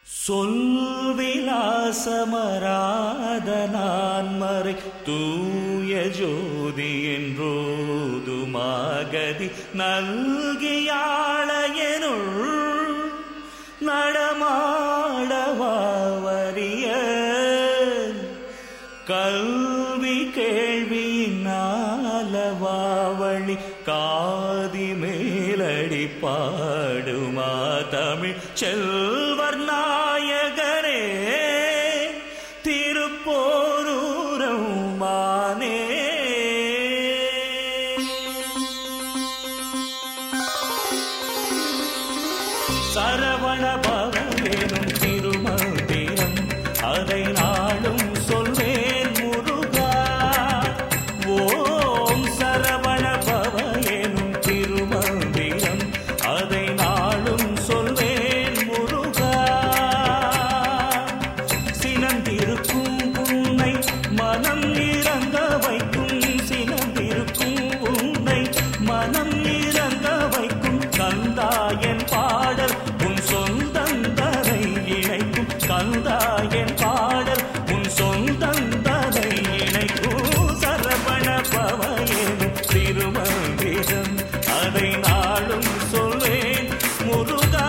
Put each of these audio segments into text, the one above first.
சொல்விலாசமராத நான்மறை தூய ஜோதி என்றோதுமாகதி நல்கியாளையனுள் நடமாடவாவரிய கல்வி கேள்வியினாலவாவழி காதி மேலடி பாடுமா தமிழ் செல்வர் நாயகரே திருப்போரூரமானே சரவண பவனும் திருமந்திரம் அதை நாளும் சொல்வேன் முருகா ஓம் சரவண பவனும் திருமந்திரம் அதை நாளும் சொல்வேன் முருகா சினந்திருக்கும் உன்னை மனம் இறங்க வைக்கும் சினந்திருக்கும் உன்னை மனம் இறங்க வைக்கும் கந்தாயன் பாடல் உன் சொந்தந்தரை இணைக்கும் கந்தாயன் பாடல் உன் சொந்தந்தரை இணைக்கும் சரவண பவயனும் திருமந்திரம் அதை நாளும் சொல்வேன் முருகா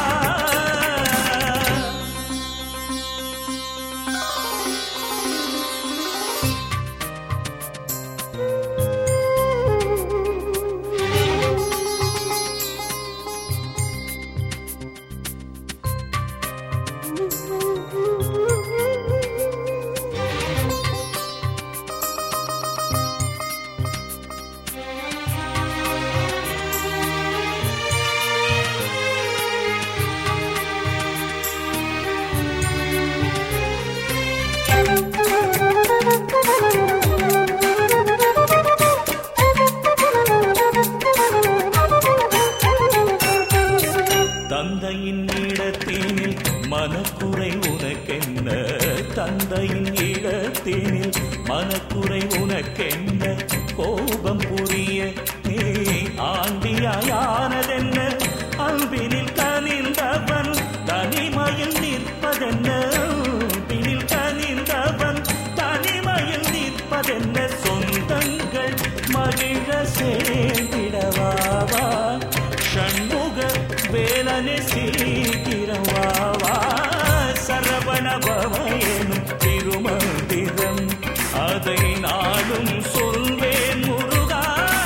தந்தையின் இடத்தினில் மனக்குறை உனக்கென்ன தந்தையின் இடத்தினில் மனக்குறை உனக்கென்ன கோபம் புரிய நீ ஆண்டியாயானதென்ன அன்பினில் கனிந்தவன் தனிமையில் நிற்பதென்ன அன்பினில் கனிந்தவன் தனிமையில் நிற்பதென்ன சொந்தங்கள் மகிழ சேர்ந்திடவாவா ஷண்முக வேலனை சீக்கிரவாவா சரவண பவயனும் திருமந்திரம் அதை நாளும் சொல்வேன் முருகா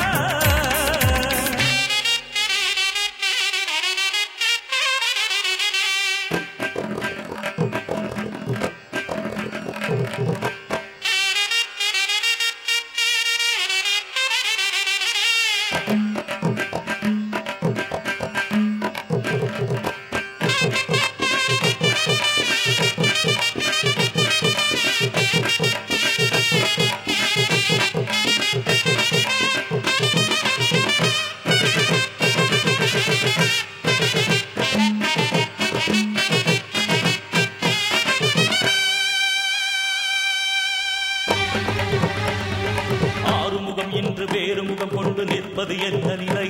ஆறுமுகம் என்று வேறு முகம் கொண்டு நிற்பது எந்த நிலை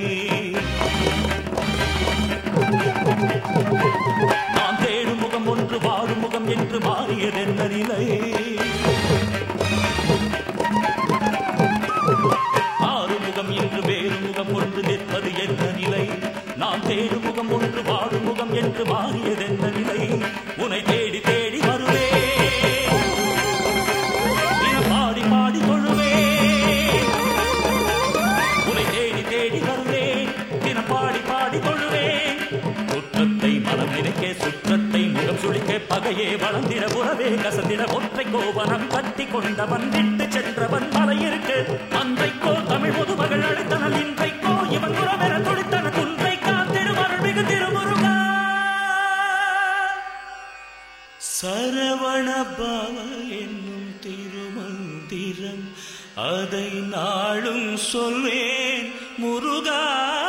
நான் தேடும் முகம் ஒன்று வாழும் முகம் என்று மாறியது எந்த நிலை ஆறுமுகம் என்று வேறு முகம் கொண்டு நிற்பது எந்த நிலை நான் தேடும் முகம் ஒன்று வாழும் முகம் என்று மாறியது எந்த நிலை உன்னை தேடி தேடி வருவேன் தினம் பாடி பாடி தொழுவேன் உன்னை தேடி தேடி வருவேன் தினம் பாடி பாடி தொழுவேன் குற்றத்தை மனம் நினைக்க சுற்றத்தை முகம் சுழிக்க பகையே வளர்ந்திட உறவே கசந்திட ஒற்றை கோவனம் கட்டி கொண்டவன் விட்டு சென்றவன் மலையிருக்கு அன்றைக்கோ தமிழ் முதுமகள் அழைத்தனல் இன்றைக்கோ இவன் உறவென துடித்தன துன்றை காத்திடுமருள் மிகு திருமுருகா சரவண பவ என்னும் திருமந்திரம் அதை நாளும் சொல்வேன் முருகா